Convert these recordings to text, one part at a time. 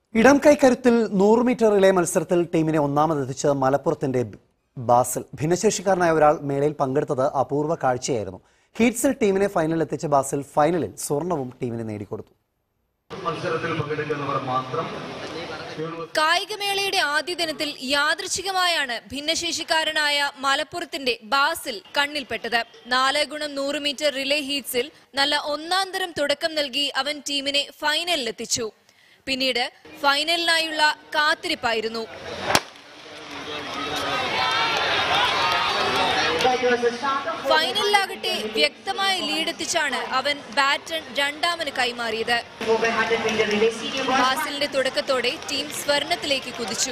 ഇടം കൈ കരുത്തിൽ നൂറ് മീറ്റർ റിലേ മത്സരത്തിൽ ടീമിനെ ഒന്നാമതെത്തിച്ച മലപ്പുറത്തിന്റെ ബാസിൽ ഭിന്നശേഷിക്കാരനായ ഒരാൾ മേളയിൽ പങ്കെടുത്തത് അപൂർവ കാഴ്ചയായിരുന്നു ഹീറ്റ്സിൽ ടീമിനെ ഫൈനലിൽ എത്തിച്ച ബാസിൽ ഫൈനലിൽ സ്വർണവും ടീമിന് നേടിക്കൊടുത്തു മത്സരത്തിൽ പങ്കെടുക്കുന്നവർ മാത്രം കായികമേളയുടെ ആദ്യ ദിനത്തിൽ യാദൃച്ഛികമായാണ് ഭിന്നശേഷിക്കാരനായ മലപ്പുറത്തിന്റെ ബാസിൽ കണ്ണിൽപ്പെട്ടത് നാല് ഗുണം നൂറ് മീറ്റർ റിലേ ഹീറ്റ്സിൽ നല്ല ഒന്നാം തരം തുടക്കം നൽകി അവൻ ടീമിനെ ഫൈനലിലെത്തിച്ചു പിന്നീട് ഫൈനലിനായുള്ള കാത്തിരിപ്പായിരുന്നു ഫൈനലിലാകട്ടെ വ്യക്തമായ ലീഡെത്തിച്ചാണ് അവൻ ബാറ്റൺ രണ്ടാമന് കൈമാറിയത് ബാസിലിന്റെ തുടക്കത്തോടെ ടീം സ്വർണത്തിലേക്ക് കുതിച്ചു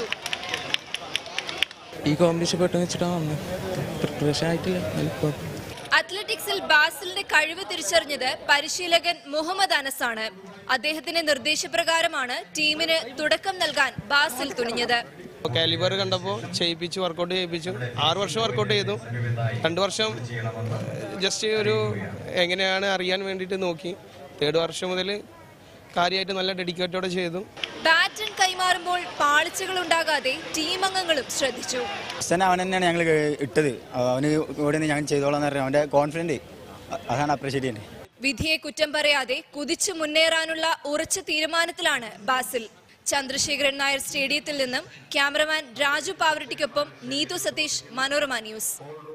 ഈ കോമ്പറ്റീഷൻ പെട്ടെന്ന് വെച്ചിട്ടാണ് വന്നത് പ്രിപ്പറേഷൻ ആയിട്ടില്ല എന്നാലും കുഴപ്പമില്ല. അത്ലറ്റിക്സിൽ ബാസിലിന്റെ കഴിവ് തിരിച്ചറിഞ്ഞത് പരിശീലകൻ മുഹമ്മദ് അനസാണ് അദ്ദേഹത്തിന്റെ നിർദ്ദേശപ്രകാരമാണ് ടീമിന് തുടക്കം നൽകാൻ ബാസിൽ തുനിഞ്ഞത് കാലിബർ കണ്ടപ്പോൾ ചെയ്യിപ്പിച്ചു വർക്കൗട്ട് ചെയ്യിപ്പിച്ചു ആറ് വർഷം വർക്കൗട്ട് ചെയ്തു രണ്ട് വർഷം ജസ്റ്റ് ഒരു എങ്ങനെയാണ് അറിയാൻ വേണ്ടിയിട്ട് നോക്കി തേർഡ് വർഷം മുതൽ കാര്യമായിട്ട് നല്ല ഡെഡിക്കേറ്റോടെ ചെയ്തു ബാറ്റൺ കൈമാറുമ്പോൾ പാളിച്ചകൾ ഉണ്ടാകാതെ ടീം അംഗങ്ങളും ശ്രദ്ധിച്ചു തന്നെ അവൻ തന്നെയാണ് ഞങ്ങൾ ഇട്ടത് അവന് ഇവിടെ നിന്ന് ഞാൻ ചെയ്തോളാം എന്ന് പറഞ്ഞു അവൻ്റെ കോൺഫിഡൻറ്റ് അതാണ് അപ്രീഷിയേറ്റ് ചെയ്യുന്നത് വിധിയെ കുറ്റം പറയാതെ കുതിച്ചു മുന്നേറാനുള്ള ഉറച്ച തീരുമാനത്തിലാണ് ബാസിൽ ചന്ദ്രശേഖരൻ നായർ സ്റ്റേഡിയത്തിൽ നിന്നും ക്യാമറമാൻ രാജു പാവറട്ടിക്കൊപ്പം നീതു സതീഷ് മനോരമ ന്യൂസ്